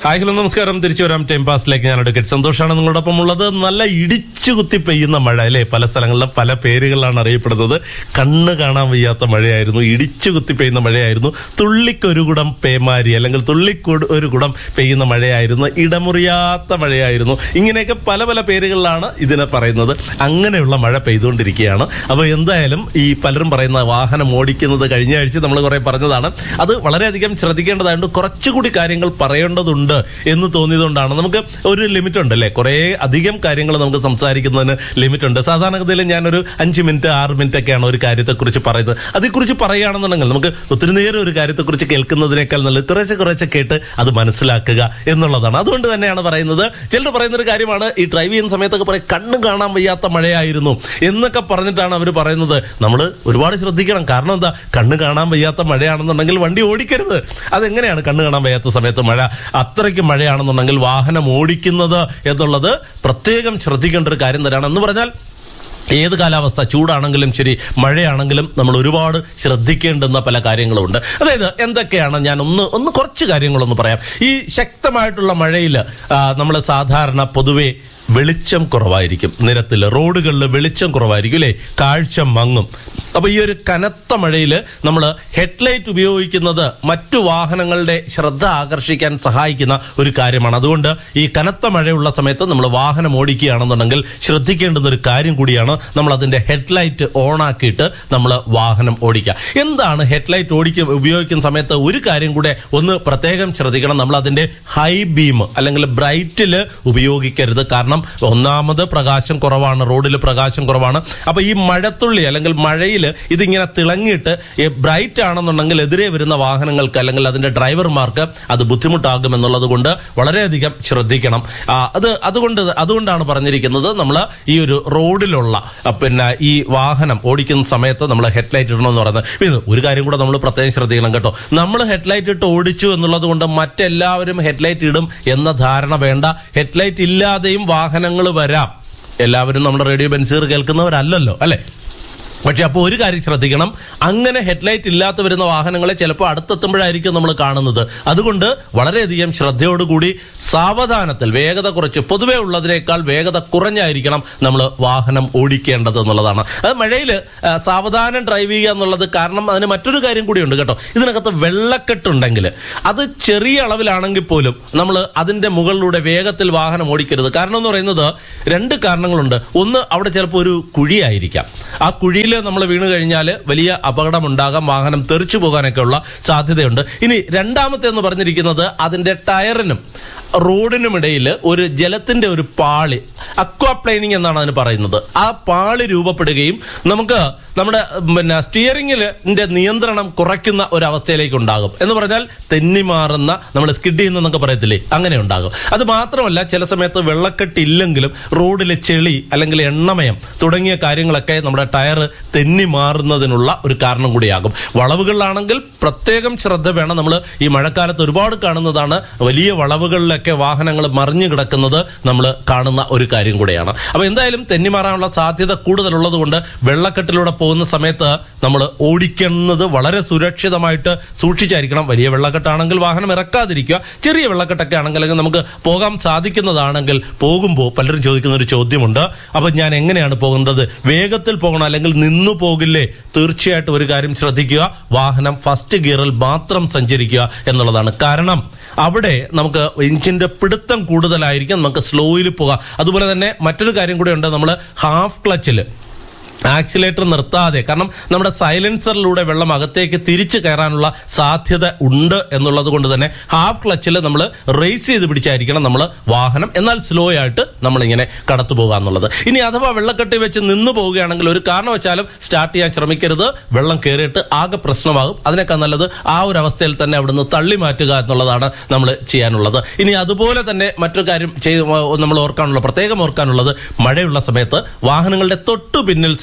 hi hello നമസ്കാരം തിരിച്ചു വരാം ടൈം പാസിലേക്ക് ഞാൻ എടുക്കട്ടെ സന്തോഷമാണ് നിങ്ങളോടൊപ്പം ഉള്ളത് നല്ല ഇടിച്ചു കുത്തി പെയ്യുന്ന മഴ അല്ലേ പല സ്ഥലങ്ങളിലും പല പേരുകളിലാണ് അറിയപ്പെടുന്നത് കണ്ണ് കാണാൻ വയ്യാത്ത മഴയായിരുന്നു ഇടിച്ചു കുത്തി പെയ്യുന്ന മഴയായിരുന്നു തുള്ളിക്കൊരു കുടം പേമാരി അല്ലെങ്കിൽ തുള്ളിക്കൊരു ഒരു കുടം പെയ്യുന്ന മഴയായിരുന്നു ഇടമുറിയാത്ത മഴയായിരുന്നു ഇങ്ങനെയൊക്കെ പല പല പേരുകളിലാണ് ഇതിനെ പറയുന്നത് അങ്ങനെയുള്ള മഴ പെയ്തുകൊണ്ടിരിക്കുകയാണ് അപ്പോൾ എന്തായാലും ഈ പലരും പറയുന്ന വാഹനം ഓടിക്കുന്നത് കഴിഞ്ഞ ആഴ്ച നമ്മൾ കുറെ പറഞ്ഞതാണ് അത് വളരെയധികം ശ്രദ്ധിക്കേണ്ടതായിട്ട് കുറച്ചുകൂടി കാര്യങ്ങൾ പറയേണ്ടതുണ്ട് എന്ന് തോന്നിയതുകൊണ്ടാണ് നമുക്ക് ഒരു ലിമിറ്റ് ഉണ്ട് അല്ലേ കുറേ അധികം കാര്യങ്ങൾ നമുക്ക് സംസാരിക്കുന്നതിന് ലിമിറ്റ് ഉണ്ട് സാധാരണഗതിയിൽ ഞാനൊരു അഞ്ച് മിനിറ്റ് ആറ് മിനിറ്റ് ഒക്കെയാണ് ഒരു കാര്യത്തെക്കുറിച്ച് പറയുന്നത് അതേക്കുറിച്ച് പറയുകയാണെന്നുണ്ടെങ്കിൽ നമുക്ക് ഒത്തിരി നേരം ഒരു കാര്യത്തെക്കുറിച്ച് കേൾക്കുന്നതിനേക്കാൾ നല്ലത് കുറേശ്ശെ കുറേശ്ശെ കേട്ട് അത് മനസ്സിലാക്കുക എന്നുള്ളതാണ് അതുകൊണ്ട് തന്നെയാണ് പറയുന്നത് ചിലർ പറയുന്ന ഒരു കാര്യമാണ് ഈ ഡ്രൈവ് ചെയ്യുന്ന സമയത്തൊക്കെ പറയും കണ്ണ് കാണാൻ വയ്യാത്ത മഴയായിരുന്നു എന്നൊക്കെ പറഞ്ഞിട്ടാണ് അവർ പറയുന്നത് നമ്മൾ ഒരുപാട് ശ്രദ്ധിക്കണം കാരണം എന്താ കണ്ണ് കാണാൻ വയ്യാത്ത മഴയാണെന്നുണ്ടെങ്കിൽ വണ്ടി ഓടിക്കരുത് അതെങ്ങനെയാണ് കണ്ണ് കാണാൻ വയ്യാത്ത സമയത്ത് മഴ അത്രയ്ക്ക് മഴയാണെന്നുണ്ടെങ്കിൽ വാഹനം ഓടിക്കുന്നത് എന്നുള്ളത് പ്രത്യേകം ശ്രദ്ധിക്കേണ്ട ഒരു കാര്യം തന്നെയാണ് എന്ന് പറഞ്ഞാൽ ഏത് കാലാവസ്ഥ ചൂടാണെങ്കിലും ശരി മഴയാണെങ്കിലും നമ്മൾ ഒരുപാട് ശ്രദ്ധിക്കേണ്ടുന്ന പല കാര്യങ്ങളുമുണ്ട് അതായത് എന്തൊക്കെയാണ് ഞാൻ ഒന്ന് ഒന്ന് കുറച്ച് കാര്യങ്ങളൊന്ന് പറയാം ഈ ശക്തമായിട്ടുള്ള മഴയിൽ നമ്മൾ സാധാരണ പൊതുവെ വെളിച്ചം കുറവായിരിക്കും നിരത്തിൽ റോഡുകളിൽ വെളിച്ചം കുറവായിരിക്കും അല്ലേ കാഴ്ച മങ്ങും അപ്പൊ ഈ ഒരു കനത്ത മഴയിൽ നമ്മൾ ഹെഡ്ലൈറ്റ് ഉപയോഗിക്കുന്നത് മറ്റു വാഹനങ്ങളുടെ ശ്രദ്ധ ആകർഷിക്കാൻ സഹായിക്കുന്ന ഒരു കാര്യമാണ് അതുകൊണ്ട് ഈ കനത്ത മഴയുള്ള സമയത്ത് നമ്മൾ വാഹനം ഓടിക്കുകയാണെന്നുണ്ടെങ്കിൽ ശ്രദ്ധിക്കേണ്ടുന്ന ഒരു കാര്യം കൂടിയാണ് നമ്മൾ അതിന്റെ ഹെഡ്ലൈറ്റ് ഓൺ ആക്കിയിട്ട് നമ്മൾ വാഹനം ഓടിക്കുക എന്താണ് ഹെഡ്ലൈറ്റ് ഓടിക്കുക ഉപയോഗിക്കുന്ന സമയത്ത് ഒരു കാര്യം കൂടെ ഒന്ന് പ്രത്യേകം ശ്രദ്ധിക്കണം നമ്മൾ അതിന്റെ ഹൈ ബീം അല്ലെങ്കിൽ ബ്രൈറ്റിൽ ഉപയോഗിക്കരുത് കാരണം ഒന്നാമത് പ്രകാശം കുറവാണ് റോഡിൽ പ്രകാശം കുറവാണ് അപ്പൊ ഈ മഴത്തുള്ളി അല്ലെങ്കിൽ മഴയിൽ ഇതിങ്ങനെ തിളങ്ങിയിട്ട് ബ്രൈറ്റ് ആണെന്നുണ്ടെങ്കിൽ എതിരെ വരുന്ന വാഹനങ്ങൾക്ക് അല്ലെങ്കിൽ അതിന്റെ ഡ്രൈവർമാർക്ക് അത് ബുദ്ധിമുട്ടാകും എന്നുള്ളത് കൊണ്ട് വളരെയധികം ശ്രദ്ധിക്കണം ആ, അത് അതുകൊണ്ട് അതുകൊണ്ടാണ് പറഞ്ഞിരിക്കുന്നത് നമ്മൾ ഈ ഒരു റോഡിലുള്ള ആ, പിന്നെ ഈ വാഹനം ഓടിക്കുന്ന സമയത്ത് നമ്മൾ ഹെഡ്ലൈറ്റ് ഇടണമെന്ന് പറയുന്നത് പിന്നെ ഒരു കാര്യം കൂടെ നമ്മൾ പ്രത്യേകം ശ്രദ്ധിക്കണം കേട്ടോ നമ്മൾ ഹെഡ്ലൈറ്റ് ഇട്ട് ഓടിച്ചു എന്നുള്ളത് കൊണ്ട് മറ്റെല്ലാവരും ഹെഡ്ലൈറ്റ് ഇടും എന്ന ധാരണ വേണ്ട ഹെഡ്ലൈറ്റ് ഇല്ലാതെയും വാഹനങ്ങൾ വരാം എല്ലാവരും നമ്മുടെ റേഡിയോ ബെൻസീർ കേൾക്കുന്നവരല്ലല്ലോ അല്ലെ പക്ഷെ അപ്പോൾ ഒരു കാര്യം ശ്രദ്ധിക്കണം അങ്ങനെ ഹെഡ്ലൈറ്റ് ഇല്ലാത്ത വരുന്ന വാഹനങ്ങളെ ചിലപ്പോൾ അടുത്തെത്തുമ്പോഴായിരിക്കും നമ്മൾ കാണുന്നത് അതുകൊണ്ട് വളരെയധികം ശ്രദ്ധയോടുകൂടി സാവധാനത്തിൽ വേഗത കുറച്ച് പൊതുവേ ഉള്ളതിനേക്കാൾ വേഗത കുറഞ്ഞായിരിക്കണം നമ്മൾ വാഹനം ഓടിക്കേണ്ടത് എന്നുള്ളതാണ് അത് മഴയിൽ സാവധാനം ഡ്രൈവ് ചെയ്യുക എന്നുള്ളത് കാരണം അതിന് മറ്റൊരു കാര്യം കൂടിയുണ്ട് കേട്ടോ ഇതിനകത്ത് വെള്ളക്കെട്ടുണ്ടെങ്കിൽ അത് ചെറിയ അളവിലാണെങ്കിൽ പോലും നമ്മൾ അതിന്റെ മുകളിലൂടെ വേഗത്തിൽ വാഹനം ഓടിക്കരുത് കാരണം എന്ന് പറയുന്നത് രണ്ട് കാരണങ്ങളുണ്ട് ഒന്ന് അവിടെ ചിലപ്പോൾ ഒരു കുഴിയായിരിക്കാം ആ കുഴിയിൽ നമ്മൾ വീണ് കഴിഞ്ഞാൽ വലിയ അപകടമുണ്ടാകാം വാഹനം തെറിച്ചു പോകാനൊക്കെ ഉള്ള സാധ്യതയുണ്ട് ഇനി രണ്ടാമത്തെ എന്ന് പറഞ്ഞിരിക്കുന്നത് അതിന്റെ ടയറിനും റോഡിനുമിടയിൽ ഒരു ജലത്തിന്റെ ഒരു പാളി അക്വാപ്ലൈനിങ് എന്നാണ് അതിന് പറയുന്നത് ആ പാളി രൂപപ്പെടുകയും നമുക്ക് നമ്മുടെ പിന്നെ സ്റ്റിയറിംഗിന്റെ നിയന്ത്രണം കുറയ്ക്കുന്ന ഒരു അവസ്ഥയിലേക്ക് ഉണ്ടാകും എന്ന് പറഞ്ഞാൽ തെന്നിമാറുന്ന നമ്മൾ സ്കിഡ് ചെയ്യുന്നൊക്കെ പറയത്തില്ലേ അങ്ങനെ ഉണ്ടാകും അത് മാത്രമല്ല ചില സമയത്ത് വെള്ളക്കെട്ടില്ലെങ്കിലും റോഡിലെ ചെളി അല്ലെങ്കിൽ എണ്ണമയം തുടങ്ങിയ കാര്യങ്ങളൊക്കെ നമ്മുടെ ടയർ തെന്നി മാറുന്നതിനുള്ള ഒരു കാരണം കൂടിയാകും വളവുകളിലാണെങ്കിൽ പ്രത്യേകം ശ്രദ്ധ വേണം നമ്മൾ ഈ മഴക്കാലത്ത് ഒരുപാട് കാണുന്നതാണ് വലിയ വളവുകളിലൊക്കെ വാഹനങ്ങൾ മറിഞ്ഞു കിടക്കുന്നത് നമ്മൾ കാണുന്ന ഒരു കാര്യം കൂടെയാണ് അപ്പൊ എന്തായാലും തെന്നിമാറാനുള്ള സാധ്യത കൂടുതലുള്ളത് കൊണ്ട് വെള്ളക്കെട്ടിലൂടെ പോകുന്ന സമയത്ത് നമ്മൾ ഓടിക്കുന്നത് വളരെ സുരക്ഷിതമായിട്ട് സൂക്ഷിച്ചായിരിക്കണം വലിയ വെള്ളക്കെട്ടാണെങ്കിൽ വാഹനം ഇറക്കാതിരിക്കുക ചെറിയ വെള്ളക്കെട്ടൊക്കെ ആണെങ്കിൽ അല്ലെങ്കിൽ നമുക്ക് പോകാൻ സാധിക്കുന്നതാണെങ്കിൽ പോകുമ്പോൾ പലരും ചോദിക്കുന്ന ഒരു ചോദ്യമുണ്ട് അപ്പൊ ഞാൻ എങ്ങനെയാണ് പോകേണ്ടത് വേഗത്തിൽ പോകണം അല്ലെങ്കിൽ നിന്നു പോകില്ലേ തീർച്ചയായിട്ടും ഒരു കാര്യം ശ്രദ്ധിക്കുക വാഹനം ഫസ്റ്റ് ഗിയറിൽ മാത്രം സഞ്ചരിക്കുക എന്നുള്ളതാണ് കാരണം അവിടെ നമുക്ക് എഞ്ചിന്റെ പിടുത്തം കൂടുതലായിരിക്കും നമുക്ക് സ്ലോയിൽ പോകാം അതുപോലെ തന്നെ മറ്റൊരു കാര്യം കൂടെ ഉണ്ട് നമ്മൾ ഹാഫ് ക്ലച്ചിൽ ആക്സിലേറ്റർ നിർത്താതെ കാരണം നമ്മുടെ സൈലൻസറിലൂടെ വെള്ളം അകത്തേക്ക് തിരിച്ചു കയറാനുള്ള സാധ്യത ഉണ്ട് എന്നുള്ളത് കൊണ്ട് തന്നെ ഹാഫ് ക്ലച്ചിൽ നമ്മൾ റേസ് ചെയ്ത് പിടിച്ചായിരിക്കണം നമ്മൾ വാഹനം എന്നാൽ സ്ലോ ആയിട്ട് നമ്മളിങ്ങനെ കടത്തു പോകുക എന്നുള്ളത് ഇനി അഥവാ വെള്ളക്കെട്ടി വെച്ച് നിന്ന് പോവുകയാണെങ്കിൽ ഒരു കാരണവശാലും സ്റ്റാർട്ട് ചെയ്യാൻ ശ്രമിക്കരുത് വെള്ളം കയറിയിട്ട് ആകെ പ്രശ്നമാകും അതിനേക്കാൾ നല്ലത് ആ ഒരു അവസ്ഥയിൽ തന്നെ അവിടുന്ന് തള്ളി മാറ്റുക എന്നുള്ളതാണ് നമ്മൾ ചെയ്യാനുള്ളത് ഇനി അതുപോലെ തന്നെ മറ്റൊരു കാര്യം ചെയ്ത് നമ്മൾ ഓർക്കാനുള്ള പ്രത്യേകം ഓർക്കാനുള്ളത് മഴയുള്ള സമയത്ത് വാഹനങ്ങളുടെ തൊട്ടു പിന്നിൽ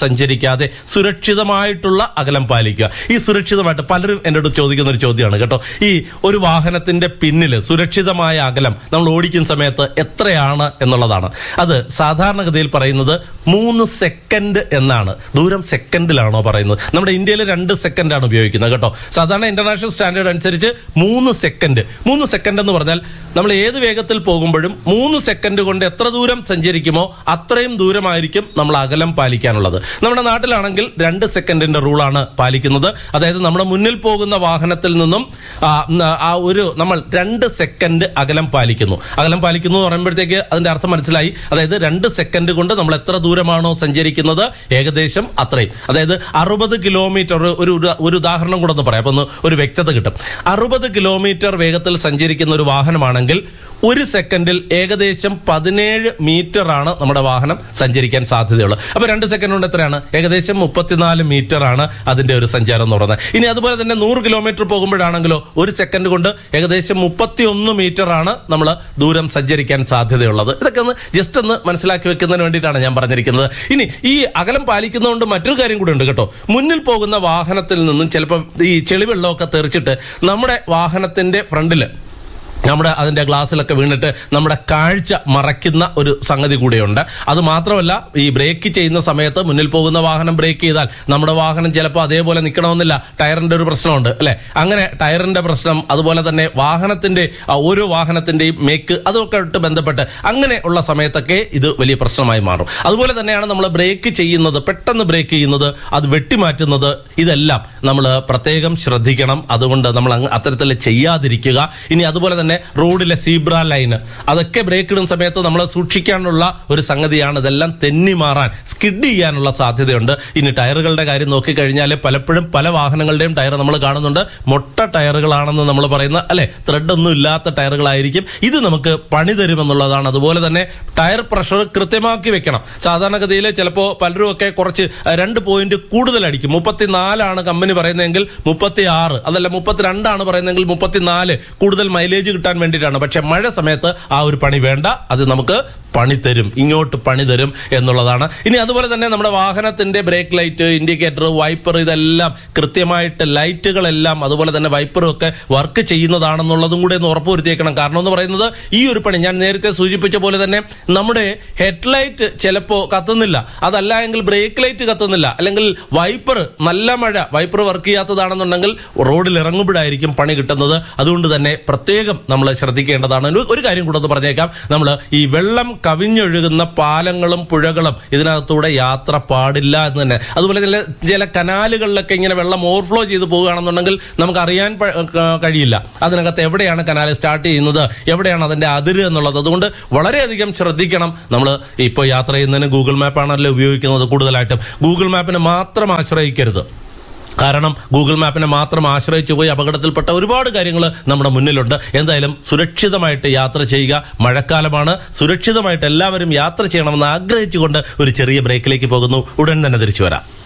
സഞ്ചരിക്കാതെ സുരക്ഷിതമായിട്ടുള്ള അകലം പാലിക്കുക ഈ സുരക്ഷിതമായിട്ട് പലരും എന്നോട് ചോദിക്കുന്ന ഒരു ചോദ്യമാണ് കേട്ടോ ഈ ഒരു വാഹനത്തിന്റെ പിന്നിൽ സുരക്ഷിതമായ അകലം നമ്മൾ ഓടിക്കുന്ന സമയത്ത് എത്രയാണ് എന്നുള്ളതാണ് അത് സാധാരണഗതിയിൽ പറയുന്നത് മൂന്ന് സെക്കൻഡ് എന്നാണ് ദൂരം സെക്കൻഡിലാണോ പറയുന്നത് നമ്മുടെ ഇന്ത്യയിൽ രണ്ട് സെക്കൻഡാണ് ഉപയോഗിക്കുന്നത് കേട്ടോ സാധാരണ ഇന്റർനാഷണൽ സ്റ്റാൻഡേർഡ് അനുസരിച്ച് മൂന്ന് സെക്കൻഡ് മൂന്ന് സെക്കൻഡ് എന്ന് പറഞ്ഞാൽ നമ്മൾ ഏത് വേഗത്തിൽ പോകുമ്പോഴും മൂന്ന് സെക്കൻഡ് കൊണ്ട് എത്ര ദൂരം സഞ്ചരിക്കുമോ അത്രയും ദൂരമായിരിക്കും നമ്മൾ അകലം പാലിക്കാനുള്ളത് നമ്മുടെ നാട്ടിലാണെങ്കിൽ രണ്ട് സെക്കൻഡിന്റെ റൂളാണ് പാലിക്കുന്നത് അതായത് നമ്മുടെ മുന്നിൽ പോകുന്ന വാഹനത്തിൽ നിന്നും ആ, ഉം, ആ ഒരു നമ്മൾ രണ്ട് സെക്കൻഡ് അകലം പാലിക്കുന്നു അകലം പാലിക്കുന്നു എന്ന് പറയുമ്പോഴത്തേക്ക് അതിന്റെ അർത്ഥം മനസ്സിലായി അതായത് രണ്ട് സെക്കൻഡ് കൊണ്ട് നമ്മൾ എത്ര ദൂരമാണോ സഞ്ചരിക്കുന്നത് ഏകദേശം അത്രയും അതായത് അറുപത് കിലോമീറ്റർ ഒരു ഒരു ഒരു ഉദാഹരണം കൂടെ ഒന്ന് പറയാം അപ്പൊ ഒന്ന് ഒരു വ്യക്തത കിട്ടും അറുപത് കിലോമീറ്റർ വേഗത്തിൽ സഞ്ചരിക്കുന്ന ഒരു വാഹനമാണെങ്കിൽ ഒരു സെക്കൻഡിൽ ഏകദേശം പതിനേഴ് മീറ്റർ ആണ് നമ്മുടെ വാഹനം സഞ്ചരിക്കാൻ സാധ്യതയുള്ളത് അപ്പൊ രണ്ട് സെക്കൻഡ് കൊണ്ട് എത്രയാണ് ഏകദേശം മുപ്പത്തിനാല് മീറ്റർ ആണ് അതിന്റെ ഒരു സഞ്ചാരം എന്ന് പറയുന്നത് ഇനി അതുപോലെ തന്നെ നൂറ് കിലോമീറ്റർ പോകുമ്പോഴാണെങ്കിലോ ഒരു സെക്കൻഡ് കൊണ്ട് ഏകദേശം മുപ്പത്തി ഒന്ന് മീറ്റർ ആണ് നമ്മൾ ദൂരം സഞ്ചരിക്കാൻ സാധ്യതയുള്ളത് ഇതൊക്കെ ഒന്ന് ജസ്റ്റ് ഒന്ന് മനസ്സിലാക്കി വെക്കുന്നതിന് വേണ്ടിയിട്ടാണ് ഞാൻ പറഞ്ഞിരിക്കുന്നത് ഇനി ഈ അകലം പാലിക്കുന്നതുകൊണ്ട് മറ്റൊരു കാര്യം കൂടി ഉണ്ട് കേട്ടോ മുന്നിൽ പോകുന്ന വാഹനത്തിൽ നിന്നും ചിലപ്പോൾ ഈ ചെളിവെള്ളമൊക്കെ തെറിച്ചിട്ട് നമ്മുടെ വാഹനത്തിന്റെ ഫ്രണ്ടില് നമ്മുടെ അതിന്റെ ഗ്ലാസ്സിലൊക്കെ വീണിട്ട് നമ്മുടെ കാഴ്ച മറയ്ക്കുന്ന ഒരു സംഗതി കൂടെയുണ്ട് അത് മാത്രമല്ല ഈ ബ്രേക്ക് ചെയ്യുന്ന സമയത്ത് മുന്നിൽ പോകുന്ന വാഹനം ബ്രേക്ക് ചെയ്താൽ നമ്മുടെ വാഹനം ചിലപ്പോൾ അതേപോലെ നിൽക്കണമെന്നില്ല ടയറിന്റെ ഒരു പ്രശ്നമുണ്ട് അല്ലെ അങ്ങനെ ടയറിന്റെ പ്രശ്നം അതുപോലെ തന്നെ വാഹനത്തിന്റെ ആ, ഓരോ വാഹനത്തിന്റെയും മേക്ക് അതൊക്കെ ആയിട്ട് ബന്ധപ്പെട്ട് അങ്ങനെ ഉള്ള സമയത്തൊക്കെ ഇത് വലിയ പ്രശ്നമായി മാറും അതുപോലെ തന്നെയാണ് നമ്മൾ ബ്രേക്ക് ചെയ്യുന്നത് പെട്ടെന്ന് ബ്രേക്ക് ചെയ്യുന്നത് അത് വെട്ടിമാറ്റുന്നത് ഇതെല്ലാം നമ്മൾ പ്രത്യേകം ശ്രദ്ധിക്കണം അതുകൊണ്ട് നമ്മൾ അങ്ങ് അത്തരത്തിൽ ചെയ്യാതിരിക്കുക ഇനി അതുപോലെ തന്നെ റോഡിലെ സീബ്ര ലൈൻ അതൊക്കെ ബ്രേക്ക് ഇടുന്ന സമയത്ത് നമ്മൾ സൂക്ഷിക്കാനുള്ള ഒരു സംഗതിയാണ് ഇതെല്ലാം തെന്നി മാറാൻ സ്കിഡ് ചെയ്യാനുള്ള സാധ്യതയുണ്ട് ഇനി ടയറുകളുടെ കാര്യം നോക്കിക്കഴിഞ്ഞാൽ പലപ്പോഴും പല വാഹനങ്ങളുടെയും ടയർ നമ്മൾ കാണുന്നുണ്ട് മൊട്ട ടയറുകളാണെന്ന് നമ്മൾ പറയുന്ന അല്ലെ ത്രെഡ് ഒന്നും ഇല്ലാത്ത ടയറുകളായിരിക്കും ഇത് നമുക്ക് പണി തരുമെന്നുള്ളതാണ് അതുപോലെ തന്നെ ടയർ പ്രഷർ കൃത്യമാക്കി വെക്കണം സാധാരണഗതിയിൽ ചിലപ്പോൾ പലരും ഒക്കെ കുറച്ച് അഹ്, രണ്ട് പോയിന്റ് കൂടുതൽ അടിക്കും മുപ്പത്തിനാലാണ് കമ്പനി പറയുന്നതെങ്കിൽ മുപ്പത്തി ആറ് അതല്ല മുപ്പത്തിരണ്ടാണ് പറയുന്നതെങ്കിൽ മുപ്പത്തിനാല് കൂടുതൽ മൈലേജ് കിട്ടാൻ വേണ്ടിയിട്ടാണ് പക്ഷെ മഴ സമയത്ത് ആ ഒരു പണി വേണ്ട അത് നമുക്ക് പണി തരും ഇങ്ങോട്ട് പണി തരും എന്നുള്ളതാണ് ഇനി അതുപോലെ തന്നെ നമ്മുടെ വാഹനത്തിന്റെ ബ്രേക്ക് ലൈറ്റ് ഇൻഡിക്കേറ്റർ വൈപ്പർ ഇതെല്ലാം കൃത്യമായിട്ട് ലൈറ്റുകളെല്ലാം അതുപോലെ തന്നെ വൈപ്പറും ഒക്കെ വർക്ക് ചെയ്യുന്നതാണെന്നുള്ളതും കൂടെ ഒന്ന് ഉറപ്പുവരുത്തിയേക്കണം കാരണം എന്ന് പറയുന്നത് ഈ ഒരു പണി ഞാൻ നേരത്തെ സൂചിപ്പിച്ച പോലെ തന്നെ നമ്മുടെ ഹെഡ്ലൈറ്റ് ചിലപ്പോൾ കത്തുന്നില്ല അതല്ല എങ്കിൽ ബ്രേക്ക് ലൈറ്റ് കത്തുന്നില്ല അല്ലെങ്കിൽ വൈപ്പർ നല്ല മഴ വൈപ്പർ വർക്ക് ചെയ്യാത്തതാണെന്നുണ്ടെങ്കിൽ റോഡിൽ ഇറങ്ങുമ്പോഴായിരിക്കും പണി കിട്ടുന്നത് അതുകൊണ്ട് തന്നെ പ്രത്യേകം നമ്മൾ ശ്രദ്ധിക്കേണ്ടതാണ് ഒരു- ഒരു കാര്യം കൂടെ ഒന്ന് പറഞ്ഞേക്കാം നമ്മൾ ഈ വെള്ളം കവിഞ്ഞൊഴുകുന്ന പാലങ്ങളും പുഴകളും ഇതിനകത്തൂടെ യാത്ര പാടില്ല എന്ന് തന്നെ അതുപോലെ തന്നെ ചില കനാലുകളിലൊക്കെ ഇങ്ങനെ വെള്ളം ഓവർഫ്ലോ ചെയ്ത് പോവുകയാണെന്നുണ്ടെങ്കിൽ നമുക്ക് അറിയാൻ പ- ക- കഴിയില്ല അതിനകത്ത് എവിടെയാണ് കനാൽ സ്റ്റാർട്ട് ചെയ്യുന്നത് എവിടെയാണ് അതിന്റെ അതിര് എന്നുള്ളത് അതുകൊണ്ട് വളരെയധികം ശ്രദ്ധിക്കണം നമ്മൾ ഇപ്പോൾ യാത്ര ചെയ്യുന്നതിന് ഗൂഗിൾ മാപ്പാണല്ലോ ഉപയോഗിക്കുന്നത് കൂടുതലായിട്ടും ഗൂഗിൾ മാപ്പിനെ മാത്രം ആശ്രയിക്കരുത് കാരണം ഗൂഗിൾ മാപ്പിനെ മാത്രം ആശ്രയിച്ചു പോയി അപകടത്തിൽപ്പെട്ട ഒരുപാട് കാര്യങ്ങൾ നമ്മുടെ മുന്നിലുണ്ട് എന്തായാലും സുരക്ഷിതമായിട്ട് യാത്ര ചെയ്യുക മഴക്കാലമാണ് സുരക്ഷിതമായിട്ട് എല്ലാവരും യാത്ര ചെയ്യണമെന്ന് ആഗ്രഹിച്ചുകൊണ്ട് ഒരു ചെറിയ ബ്രേക്കിലേക്ക് പോകുന്നു ഉടൻ തന്നെ തിരിച്ചു വരാം